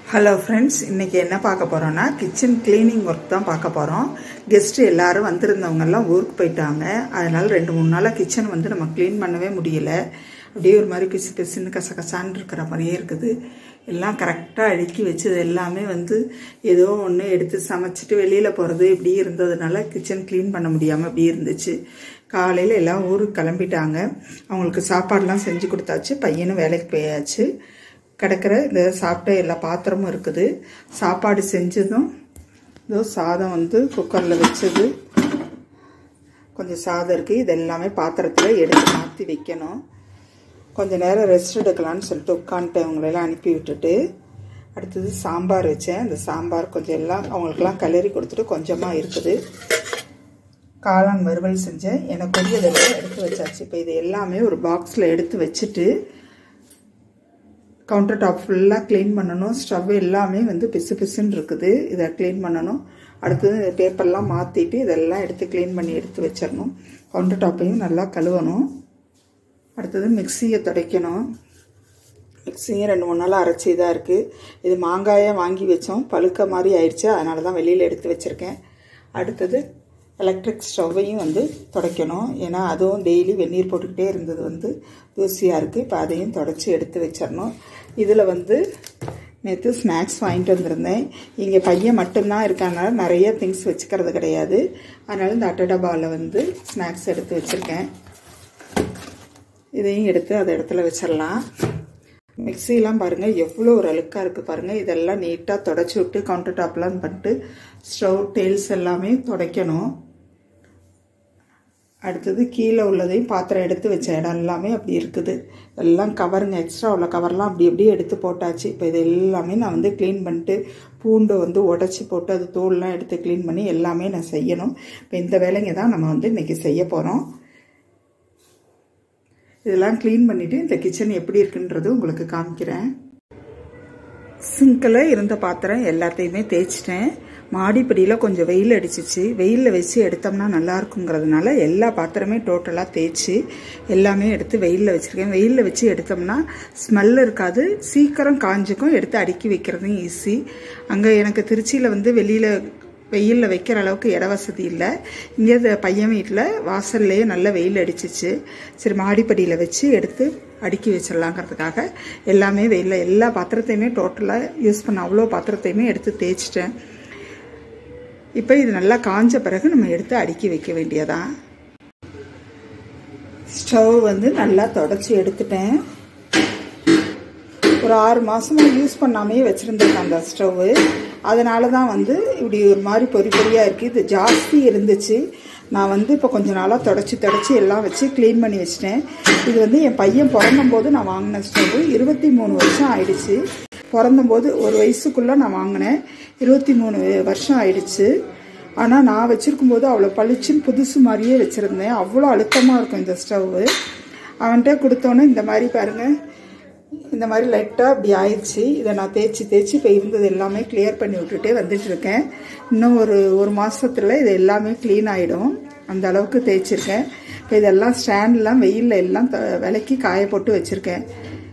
hello friends இன்றைக்கி என்ன பார்க்க போகிறோன்னா கிச்சன் க்ளீனிங் ஒர்க் தான் பார்க்க போகிறோம் கெஸ்ட்டு எல்லாரும் வந்திருந்தவங்கெல்லாம் ஊருக்கு போயிட்டாங்க அதனால் ரெண்டு மூணு நாளாக கிச்சன் வந்து நம்ம க்ளீன் பண்ணவே முடியல அப்படியே ஒரு மாதிரி பிசு பிசுன்னு கசகசான்னு இருக்கிற மாதிரியே இருக்குது எல்லாம் கரெக்டாக அடுக்கி வச்சது எல்லாமே வந்து ஏதோ ஒன்று எடுத்து சமைச்சிட்டு வெளியில் போகிறது இப்படி இருந்ததுனால கிச்சன் க்ளீன் பண்ண முடியாமல் இப்படி இருந்துச்சு காலையில் எல்லாம் ஊருக்கு கிளம்பிட்டாங்க அவங்களுக்கு சாப்பாடெலாம் செஞ்சு கொடுத்தாச்சு பையனும் வேலைக்கு போயாச்சு கிடக்கிற இந்த சாப்பிட்ட எல்லா பாத்திரமும் இருக்குது சாப்பாடு செஞ்சதும் இதோ சாதம் வந்து குக்கரில் வச்சது கொஞ்சம் சாதம் இருக்குது இது எல்லாமே பாத்திரத்தில் எடுத்து மாற்றி வைக்கணும் கொஞ்சம் நேரம் ரெஸ்ட் எடுக்கலான்னு சொல்லிட்டு உட்காந்துட்டு அவங்களெல்லாம் அனுப்பி விட்டுட்டு அடுத்தது சாம்பார் வச்சேன் அந்த சாம்பார் கொஞ்சம் எல்லாம் அவங்களுக்கெல்லாம் கிளறி கொடுத்துட்டு கொஞ்சமாக இருக்குது காளான் வறுவல் செஞ்சேன் எனக்கு கொரியதெல்லாம் எடுத்து வச்சாச்சு இப்போ இது எல்லாமே ஒரு பாக்ஸில் எடுத்து வச்சுட்டு கவுண்டர் டாப் ஃபுல்லாக க்ளீன் பண்ணணும் ஸ்டவ் எல்லாமே வந்து பிசு பிசுன்னு இருக்குது இதை க்ளீன் பண்ணணும் அடுத்தது இந்த பேப்பர்லாம் மாற்றிட்டு இதெல்லாம் எடுத்து க்ளீன் பண்ணி எடுத்து வச்சிடணும் கவுண்டர் டாப்பையும் நல்லா கழுவணும் அடுத்தது மிக்சியை துடைக்கணும் மிக்சியும் ரெண்டு மூணு நாள் அரைச்சி இதாக இருக்குது இது மாங்காயை வாங்கி வச்சோம் பழுக்க மாதிரி ஆயிடுச்சு அதனால தான் வெளியில் எடுத்து வச்சுருக்கேன் அடுத்தது எலக்ட்ரிக் ஸ்டவ்வையும் வந்து துடைக்கணும் ஏன்னா அதுவும் டெய்லி வெந்நீர் போட்டுக்கிட்டே இருந்தது வந்து தூசியாக இருக்குது இப்போ அதையும் தொடச்சி எடுத்து வச்சிடணும் இதில் வந்து நேற்று ஸ்நாக்ஸ் வாங்கிட்டு வந்திருந்தேன் இங்கே பையன் மட்டும்தான் இருக்கனால நிறைய திங்ஸ் வச்சுக்கிறது கிடையாது அதனால் இந்த அட்டை டப்பாவில் வந்து ஸ்நாக்ஸ் எடுத்து வச்சுருக்கேன் இதையும் எடுத்து அதை இடத்துல வச்சிடலாம் மிக்சிலாம் பாருங்கள் எவ்வளோ ஒரு அழுக்காக இருக்குது பாருங்கள் இதெல்லாம் நீட்டாக தொடச்சி விட்டு கவுண்டர் டாப்லாம் பண்ணிட்டு ஸ்டவ் டெயில்ஸ் எல்லாமே துடைக்கணும் அடுத்தது கீழே உள்ளதையும் பாத்திரம் எடுத்து வச்ச இடம் எல்லாமே அப்படி இருக்குது எல்லாம் கவருங்க எக்ஸ்ட்ரா உள்ள கவர்லாம் அப்படி அப்படியே எடுத்து போட்டாச்சு இப்போ இது எல்லாமே நான் வந்து க்ளீன் பண்ணிட்டு பூண்டை வந்து உடச்சி போட்டு அது தோல்லாம் எடுத்து க்ளீன் பண்ணி எல்லாமே நான் செய்யணும் இப்போ இந்த வேலைங்க தான் நம்ம வந்து இன்றைக்கி செய்ய போகிறோம் இதெல்லாம் க்ளீன் பண்ணிவிட்டு இந்த கிச்சன் எப்படி இருக்குன்றது உங்களுக்கு காமிக்கிறேன் சிங்கில் இருந்த பாத்திரம் எல்லாத்தையுமே தேய்ச்சிட்டேன் மாடிப்படியில் கொஞ்சம் வெயில் அடிச்சிச்சு வெயிலில் வச்சு எடுத்தோம்னா நல்லா இருக்குங்கிறதுனால எல்லா பாத்திரமே டோட்டலாக தேய்ச்சி எல்லாமே எடுத்து வெயிலில் வச்சுருக்கேன் வெயிலில் வச்சு எடுத்தோம்னா ஸ்மெல் இருக்காது சீக்கிரம் காஞ்சிக்கும் எடுத்து அடுக்கி வைக்கிறதும் ஈஸி அங்கே எனக்கு திருச்சியில் வந்து வெளியில் வெயிலில் வைக்கிற அளவுக்கு இட வசதி இல்லை இங்கே பையன் வீட்டில் வாசல்லையே நல்ல வெயில் அடிச்சிச்சு சரி மாடிப்படியில் வச்சு எடுத்து அடுக்கி வச்சிடலாங்கிறதுக்காக எல்லாமே வெயிலில் எல்லா பாத்திரத்தையுமே டோட்டலாக யூஸ் பண்ண அவ்வளோ பாத்திரத்தையுமே எடுத்து தேய்ச்சிட்டேன் இப்போ இது நல்லா காஞ்ச பிறகு நம்ம எடுத்து அடுக்கி வைக்க வேண்டியதான் ஸ்டவ் வந்து நல்லா தொடச்சி எடுத்துட்டேன் ஒரு ஆறு மாதமாக யூஸ் பண்ணாமையே வச்சுருந்துருக்கேன் அந்த ஸ்டவ்வு அதனால தான் வந்து இப்படி ஒரு மாதிரி பொறி பொறியாக இருக்குது இது ஜாஸ்தி இருந்துச்சு நான் வந்து இப்போ கொஞ்ச நாளாக தொடச்சி தொடச்சி எல்லாம் வச்சு க்ளீன் பண்ணி வச்சிட்டேன் இது வந்து என் பையன் பிறந்தம்போது நான் வாங்கின ஸ்டவ்வு இருபத்தி மூணு வருஷம் ஆயிடுச்சு பிறந்தம்போது ஒரு வயசுக்குள்ளே நான் வாங்கினேன் இருபத்தி மூணு வருஷம் ஆயிடுச்சு ஆனால் நான் வச்சுருக்கும்போது அவ்வளோ பளிச்சுன்னு புதுசு மாதிரியே வச்சுருந்தேன் அவ்வளோ அழுத்தமாக இருக்கும் இந்த ஸ்டவ்வு அவன்கிட்ட கொடுத்தோன்னே இந்த மாதிரி பாருங்கள் இந்த மாதிரி லைட்டாக இப்படி ஆயிடுச்சு இதை நான் தேய்ச்சி தேய்ச்சி இப்போ இருந்தது எல்லாமே கிளியர் பண்ணி விட்டுட்டே வந்துட்டுருக்கேன் இன்னும் ஒரு ஒரு மாதத்தில் இது எல்லாமே க்ளீன் ஆகிடும் அந்த அளவுக்கு தேய்ச்சிருக்கேன் இப்போ இதெல்லாம் ஸ்டாண்ட்லாம் வெயிலில் எல்லாம் விலைக்கு காய போட்டு வச்சுருக்கேன்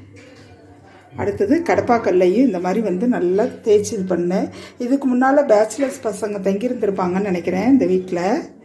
அடுத்தது கடப்பாக்கல்லையும் இந்த மாதிரி வந்து நல்லா தேய்ச்சி இது பண்ணேன் இதுக்கு முன்னால் பேச்சுலர்ஸ் பசங்க தங்கியிருந்திருப்பாங்கன்னு நினைக்கிறேன் இந்த வீட்டில்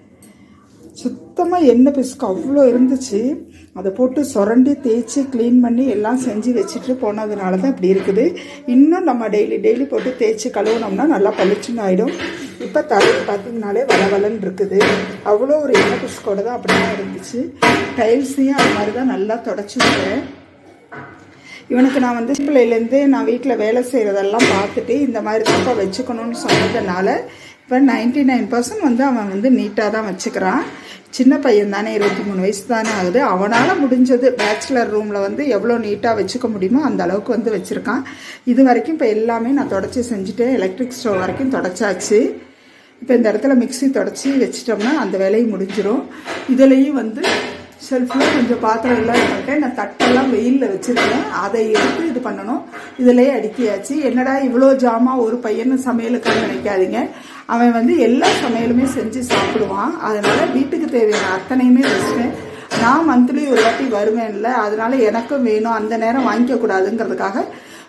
சுத்தமாக எண்ணெய் பிசுக்கு அவ்வளோ இருந்துச்சு அதை போட்டு சுரண்டி தேய்ச்சி க்ளீன் பண்ணி எல்லாம் செஞ்சு வச்சுட்டு போனதுனால தான் இப்படி இருக்குது இன்னும் நம்ம டெய்லி டெய்லி போட்டு தேய்ச்சி கழுவுனோம்னா நல்லா பளிச்சுன்னு ஆகிடும் இப்போ தலையை பார்த்தீங்கனாலே வளவலன்னு இருக்குது அவ்வளோ ஒரு எண்ணெய் பிசுக்கோட தான் அப்படி தான் இருந்துச்சு டைல்ஸையும் அது மாதிரி தான் நல்லா தொடச்சி விட்டேன் இவனுக்கு நான் வந்து பிள்ளையிலேருந்து நான் வீட்டில் வேலை செய்கிறதெல்லாம் பார்த்துட்டு இந்த மாதிரி தான்ப்பா வச்சுக்கணும்னு சொன்னதுனால இப்போ நைன்டி நைன் பர்சன்ட் வந்து அவன் வந்து நீட்டாக தான் வச்சுக்கிறான் சின்ன பையன் தானே இருபத்தி மூணு வயசு தானே ஆகுது அவனால் முடிஞ்சது பேச்சுலர் ரூமில் வந்து எவ்வளோ நீட்டாக வச்சுக்க முடியுமோ அந்த அளவுக்கு வந்து வச்சுருக்கான் இது வரைக்கும் இப்போ எல்லாமே நான் தொடச்சி செஞ்சுட்டேன் எலக்ட்ரிக் ஸ்டவ் வரைக்கும் தொடச்சாச்சு இப்போ இந்த இடத்துல மிக்சி தொடச்சி வச்சிட்டோம்னா அந்த வேலையும் முடிஞ்சிடும் இதுலேயும் வந்து ஷெல்ஃபில் கொஞ்சம் பாத்திரம் எல்லாம் பண்ணிட்டேன் நான் தட்டெல்லாம் வெயிலில் வச்சுருக்கேன் அதை எடுத்து இது பண்ணணும் இதிலேயே அடுக்கியாச்சு என்னடா இவ்வளோ ஜாமா ஒரு பையன் சமையலுக்காக நினைக்காதீங்க அவன் வந்து எல்லா சமையலுமே செஞ்சு சாப்பிடுவான் அதனால் வீட்டுக்கு தேவையான அத்தனையுமே வச்சுட்டேன் நான் மந்த்லி ஒரு வாட்டி வருவேன்ல அதனால எனக்கும் வேணும் அந்த நேரம் வாங்கிக்க கூடாதுங்கிறதுக்காக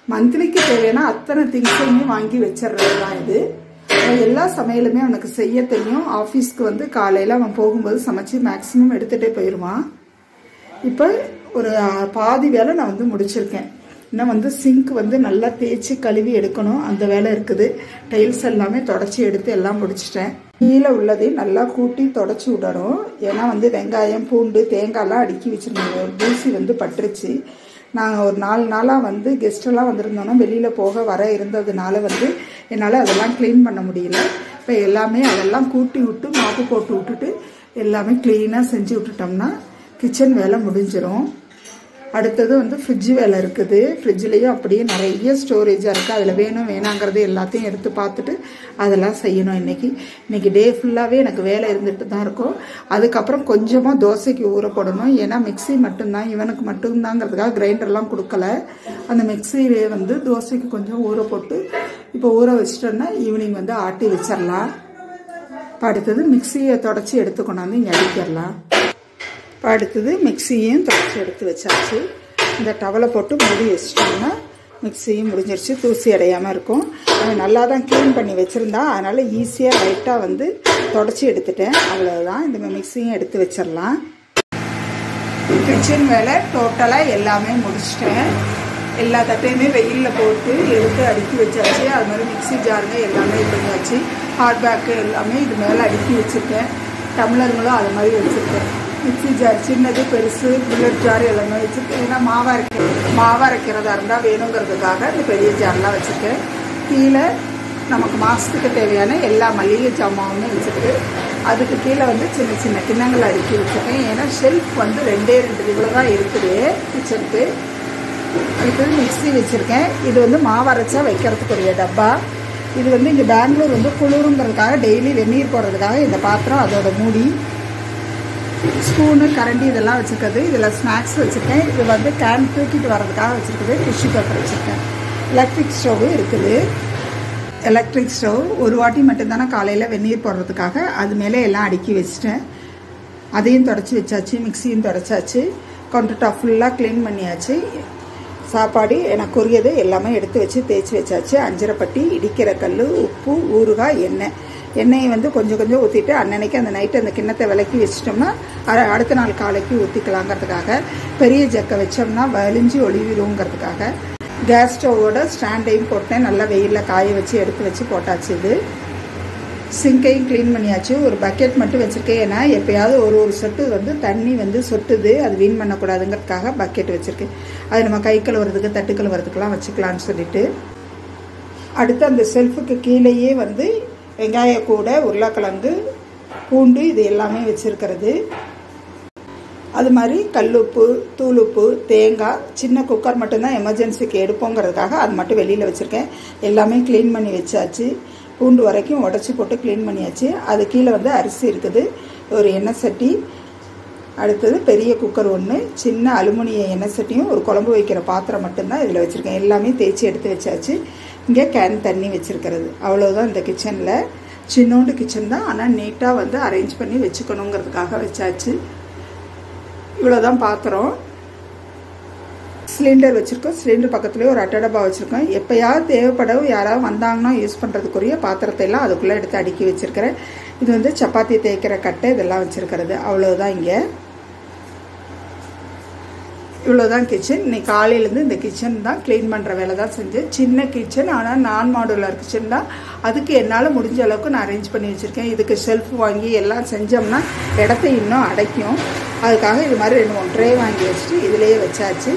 மந்த்லிக்கு தேவையான அத்தனை திங்ஸையுமே வாங்கி வச்சிடுறது தான் இது அவன் எல்லா சமையலுமே அவனுக்கு செய்ய தெரியும் ஆஃபீஸ்க்கு வந்து காலையில் அவன் போகும்போது சமைச்சு மேக்ஸிமம் எடுத்துகிட்டே போயிடுவான் இப்போ ஒரு அஹ், பாதி வேலை நான் வந்து முடிச்சிருக்கேன் இன்னும் வந்து சிங்க் வந்து நல்லா தேய்ச்சி கழுவி எடுக்கணும் அந்த வேலை இருக்குது டைல்ஸ் எல்லாமே தொடச்சி எடுத்து எல்லாம் முடிச்சிட்டேன் கீழே உள்ளதையும் நல்லா கூட்டி தொடச்சி விடணும் ஏன்னா வந்து வெங்காயம் பூண்டு தேங்காய்லாம் அடுக்கி வச்சிருந்தோம் ஒரு தூசி வந்து பட்டுருச்சு நாங்கள் ஒரு நாலு நாளாக வந்து கெஸ்டெல்லாம் வந்திருந்தோன்னா வெளியில் போக வர இருந்ததுனால வந்து என்னால் அதெல்லாம் க்ளீன் பண்ண முடியல இப்போ எல்லாமே அதெல்லாம் கூட்டி விட்டு மாப்பு போட்டு விட்டுட்டு எல்லாமே க்ளீனாக செஞ்சு விட்டுட்டோம்னா கிச்சன் வேலை முடிஞ்சிரும் அடுத்தது வந்து ஃப்ரிட்ஜ் வேலை இருக்குது ஃப்ரிட்ஜ்லேயும் அப்படியே நிறைய ஸ்டோரேஜாக இருக்குது அதில் வேணும் வேணாங்கிறது எல்லாத்தையும் எடுத்து பார்த்துட்டு அதெல்லாம் செய்யணும் இன்னைக்கு இன்னைக்கு டே ஃபுல்லாகவே எனக்கு வேலை இருந்துட்டு தான் இருக்கும் அதுக்கப்புறம் கொஞ்சமாக தோசைக்கு ஊற போடணும் ஏன்னா மிக்ஸி மட்டும்தான் இவனுக்கு மட்டும்தாங்கிறதுக்காக கிரைண்டர்லாம் கொடுக்கல அந்த மிக்ஸியிலே வந்து தோசைக்கு கொஞ்சம் ஊற போட்டு இப்போ ஊற வச்சிட்டோன்னா ஈவினிங் வந்து ஆட்டி வச்சிடலாம் இப்போ அடுத்தது மிக்ஸியை தொடச்சி எடுத்து கொண்டாந்து இங்கே அடிக்கிடலாம் இப்போ அடுத்தது மிக்ஸியும் தொடச்சி எடுத்து வச்சாச்சு இந்த டவலை போட்டு மூடி வச்சிட்டோம்னா மிக்ஸியும் முடிஞ்சிருச்சு தூசி அடையாமல் இருக்கும் அவன் நல்லா தான் க்ளீன் பண்ணி வச்சுருந்தா அதனால் ஈஸியாக லைட்டாக வந்து தொடச்சி எடுத்துட்டேன் அவ்வளோதான் இந்த மிக்ஸியும் எடுத்து வச்சிடலாம் கிச்சன் வேலை டோட்டலாக எல்லாமே முடிச்சிட்டேன் எல்லா தட்டையுமே வெயிலில் போட்டு எடுத்து அடுக்கி வச்சாச்சு அது மாதிரி மிக்ஸி ஜாருங்க எல்லாமே இது பண்ணியாச்சு ஹாட் பேக்கு எல்லாமே இது மேலே அடுக்கி வச்சுருக்கேன் டம்ளருங்களும் அது மாதிரி வச்சுருக்கேன் மிக்ஸி ஜார் சின்னது பெருசு புல்லட் ஜார் எல்லாமே வச்சுருக்கேன் ஏன்னா மாவா அரைக்க மாவா அரைக்கிறதா இருந்தால் வேணுங்கிறதுக்காக இந்த பெரிய ஜார்லாம் வச்சுருக்கேன் கீழே நமக்கு மாதத்துக்கு தேவையான எல்லா மளிகை ஜாமானுமே வச்சுருக்கு அதுக்கு கீழே வந்து சின்ன சின்ன கிண்ணங்கள் அடுக்கி வச்சுருக்கேன் ஏன்னா ஷெல்ஃப் வந்து ரெண்டே ரெண்டு இவ்வளோ தான் இருக்குது கிச்சனுக்கு அடுத்தது மிக்ஸி வச்சுருக்கேன் இது வந்து மாவு அரைச்சா வைக்கிறதுக்குரிய டப்பா இது வந்து இங்கே பெங்களூர் வந்து குளிருங்கிறதுக்காக டெய்லி வெந்நீர் போடுறதுக்காக இந்த பாத்திரம் அதோட மூடி ஸ்பூனு கரண்டி இதெல்லாம் வச்சுருக்குது இதில் ஸ்நாக்ஸ் வச்சுருக்கேன் இது வந்து கேன் தூக்கிட்டு வர்றதுக்காக வச்சுருக்குது டிஷ்யூ பேப்பர் வச்சுருக்கேன் எலக்ட்ரிக் ஸ்டவ்வு இருக்குது எலக்ட்ரிக் ஸ்டவ் ஒரு வாட்டி மட்டும்தானே காலையில் வெந்நீர் போடுறதுக்காக அது மேலே எல்லாம் அடுக்கி வச்சுட்டேன் அதையும் தொடச்சி வச்சாச்சு மிக்சியும் தொடச்சாச்சு கவுண்டர் டாப் ஃபுல்லாக க்ளீன் பண்ணியாச்சு சாப்பாடு எனக்கு உரியது எல்லாமே எடுத்து வச்சு தேய்ச்சி வச்சாச்சு அஞ்சரைப்பட்டி இடிக்கிற கல் உப்பு ஊறுகாய் எண்ணெய் எண்ணெயை வந்து கொஞ்சம் கொஞ்சம் ஊற்றிட்டு அன்னன்னைக்கு அந்த நைட்டு அந்த கிண்ணத்தை விளக்கி வச்சிட்டோம்னா அ- அடுத்த நாள் காலைக்கு ஊற்றிக்கலாங்கிறதுக்காக பெரிய ஜக்கை வச்சோம்னா வலிஞ்சு ஒளிவிடுங்கிறதுக்காக கேஸ் ஸ்டவோட ஸ்டாண்டையும் போட்டேன் நல்லா வெயிலில் காய வச்சு எடுத்து வச்சு போட்டாச்சு இது சிங்கையும் க்ளீன் பண்ணியாச்சு ஒரு பக்கெட் மட்டும் வச்சுருக்கேன் ஏன்னா எப்பயாவது ஒரு ஒரு சொட்டு வந்து தண்ணி வந்து சொட்டுது அது வீண் பண்ணக்கூடாதுங்கிறதுக்காக பக்கெட் வச்சுருக்கேன் அது நம்ம கை கழுவுறதுக்கு தட்டு கழுவுறதுக்கெலாம் வச்சுக்கலான்னு சொல்லிட்டு அடுத்து அந்த செல்ஃபுக்கு கீழேயே வந்து வெங்காய கூடை உருளைக்கிழங்கு பூண்டு இது எல்லாமே வச்சுருக்கிறது அது மாதிரி கல்லுப்பு தூளுப்பு தேங்காய் சின்ன குக்கர் மட்டும்தான் எமர்ஜென்சிக்கு எடுப்போங்கிறதுக்காக அது மட்டும் வெளியில் வச்சுருக்கேன் எல்லாமே க்ளீன் பண்ணி வச்சாச்சு பூண்டு வரைக்கும் உடச்சி போட்டு க்ளீன் பண்ணியாச்சு அது கீழே வந்து அரிசி இருக்குது ஒரு எண்ணெய் சட்டி அடுத்தது பெரிய குக்கர் ஒன்று சின்ன அலுமினிய எண்ணெய் சட்டியும் ஒரு குழம்பு வைக்கிற பாத்திரம் மட்டும்தான் இதில் வச்சுருக்கேன் எல்லாமே தேய்ச்சி எடுத்து வச்சாச்சு இங்கே கேன் தண்ணி வச்சுருக்கிறது அவ்வளோதான் இந்த கிச்சனில் சின்னோண்டு கிச்சன் தான் ஆனால் நீட்டாக வந்து அரேஞ்ச் பண்ணி வச்சுக்கணுங்கிறதுக்காக வச்சாச்சு இவ்வளோதான் பாத்திரம் சிலிண்டர் வச்சுருக்கோம் சிலிண்டர் பக்கத்துலேயே ஒரு அட்டை டப்பா வச்சுருக்கோம் எப்போயாவது தேவைப்படவும் யாராவது வந்தாங்கன்னா யூஸ் பண்ணுறதுக்குரிய பாத்திரத்தை எல்லாம் அதுக்குள்ளே எடுத்து அடுக்கி வச்சுருக்கிறேன் இது வந்து சப்பாத்தி தேய்க்கிற கட்டை இதெல்லாம் வச்சுருக்கிறது அவ்வளோதான் இங்கே இவ்வளோதான் கிச்சன் இன்னைக்கு காலையிலேருந்து இந்த கிச்சன் தான் க்ளீன் பண்ணுற வேலை தான் செஞ்சேன் சின்ன கிச்சன் ஆனால் நான் மாடுலர் கிச்சன் தான் அதுக்கு என்னால் முடிஞ்ச அளவுக்கு நான் அரேஞ்ச் பண்ணி வச்சுருக்கேன் இதுக்கு ஷெல்ஃப் வாங்கி எல்லாம் செஞ்சோம்னா இடத்த இன்னும் அடைக்கும் அதுக்காக இது மாதிரி ரெண்டு மூணு ட்ரே வாங்கி வச்சுட்டு இதிலேயே வச்சாச்சு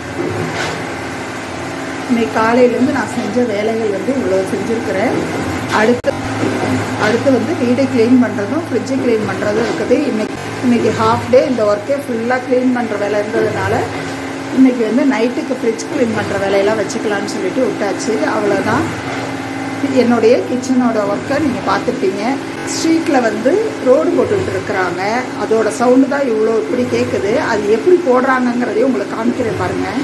இன்னைக்கு காலையிலேருந்து நான் செஞ்ச வேலைகள் வந்து இவ்வளோ செஞ்சுருக்கிறேன் அடுத்து அடுத்து வந்து வீடை க்ளீன் பண்ணுறதும் ஃப்ரிட்ஜை க்ளீன் பண்ணுறதும் இருக்குது இன்னைக்கு இன்னைக்கு ஹாஃப் டே இந்த ஒர்க்கே ஃபுல்லாக க்ளீன் பண்ணுற வேலை இருந்ததுனால இன்னைக்கு வந்து நைட்டுக்கு ஃப்ரிட்ஜ் க்ளீன் பண்ணுற வேலையெல்லாம் வச்சுக்கலான்னு சொல்லிட்டு விட்டாச்சு அவ்வளோதான் என்னுடைய கிச்சனோட ஒர்க்கை நீங்கள் பார்த்துருப்பீங்க ஸ்ட்ரீட்டில் வந்து ரோடு போட்டுக்கிட்டு இருக்கிறாங்க அதோட சவுண்டு தான் இவ்வளோ இப்படி கேட்குது அது எப்படி போடுறாங்கங்கிறதையும் உங்களுக்கு காமிக்கிறேன் பாருங்கள்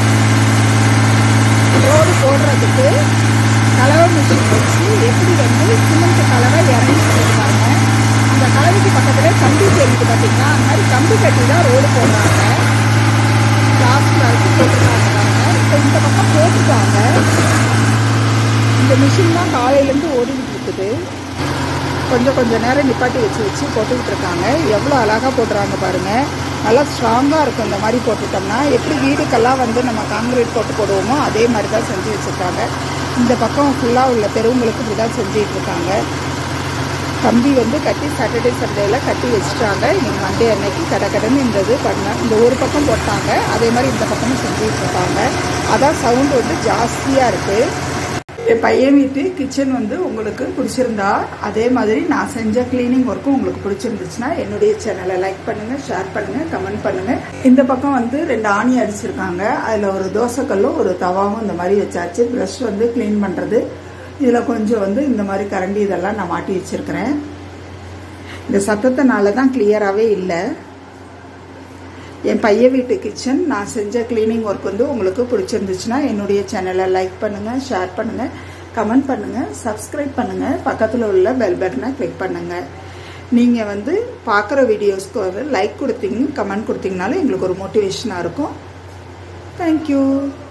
ரோடு போடுறதுக்கு கலவை மிஷின் வச்சு எப்படி வந்து சிமெண்ட் கலவை இறங்கி போடுறாங்க அந்த கலவைக்கு பக்கத்தில் கம்பி தெரியுது பார்த்தீங்களா அந்த மாதிரி கம்பி கட்டி தான் ரோடு போடுறாங்க லாஸ்ட் வரைக்கும் போட்டுருக்காங்க பாருங்க இப்போ இந்த பக்கம் போட்டுட்டாங்க இந்த மிஷின் தான் காலையிலேருந்து ஓடிக்கிட்டு இருக்குது கொஞ்சம் கொஞ்சம் நேரம் நிப்பாட்டி வச்சு வச்சு போட்டுக்கிட்டு இருக்காங்க எவ்வளோ அழகாக போடுறாங்க பாருங்கள் நல்லா ஸ்ட்ராங்காக இருக்கும் இந்த மாதிரி போட்டுட்டோம்னா எப்படி வீடுக்கெல்லாம் வந்து நம்ம காங்கிரீட் போட்டு போடுவோமோ அதே மாதிரி தான் செஞ்சு வச்சுருக்காங்க இந்த பக்கம் ஃபுல்லாக உள்ள தெருவுங்களுக்கு இப்படி தான் செஞ்சுட்டு இருக்காங்க கம்பி வந்து கட்டி சாட்டர்டே சண்டேயில் கட்டி வச்சுட்டாங்க இன்னைக்கு மண்டே அன்னைக்கு கடை கடைன்னு இந்த இது பண்ண இந்த ஒரு பக்கம் போட்டாங்க அதே மாதிரி இந்த பக்கமும் செஞ்சுட்டு இருக்காங்க அதான் சவுண்டு வந்து ஜாஸ்தியாக இருக்குது என் பையன் வீட்டு கிச்சன் வந்து உங்களுக்கு பிடிச்சிருந்தா அதே மாதிரி நான் செஞ்ச க்ளீனிங் ஒர்க்கும் உங்களுக்கு பிடிச்சிருந்துச்சுன்னா என்னுடைய சேனலை லைக் பண்ணுங்கள் ஷேர் பண்ணுங்கள் கமெண்ட் பண்ணுங்கள் இந்த பக்கம் வந்து ரெண்டு ஆணி அடிச்சிருக்காங்க அதில் ஒரு தோசைக்கல்லும் ஒரு தவாவும் இந்த மாதிரி வச்சாச்சு ப்ரஷ் வந்து க்ளீன் பண்ணுறது இதில் கொஞ்சம் வந்து இந்த மாதிரி கரண்டி இதெல்லாம் நான் மாட்டி வச்சுருக்கிறேன் இந்த சத்தத்தினால தான் கிளியராகவே இல்லை என் பையன் வீட்டு கிச்சன் நான் செஞ்ச க்ளீனிங் ஒர்க் வந்து உங்களுக்கு பிடிச்சிருந்துச்சுன்னா என்னுடைய சேனலை லைக் பண்ணுங்கள் ஷேர் பண்ணுங்கள் கமெண்ட் பண்ணுங்கள் சப்ஸ்கிரைப் பண்ணுங்கள் பக்கத்தில் உள்ள பெல் பட்டனை கிளிக் பண்ணுங்கள் நீங்கள் வந்து பார்க்குற வீடியோஸ்க்கு வந்து லைக் கொடுத்தீங்க கமெண்ட் கொடுத்தீங்கனாலும் எங்களுக்கு ஒரு மோட்டிவேஷனாக இருக்கும் தேங்க்யூ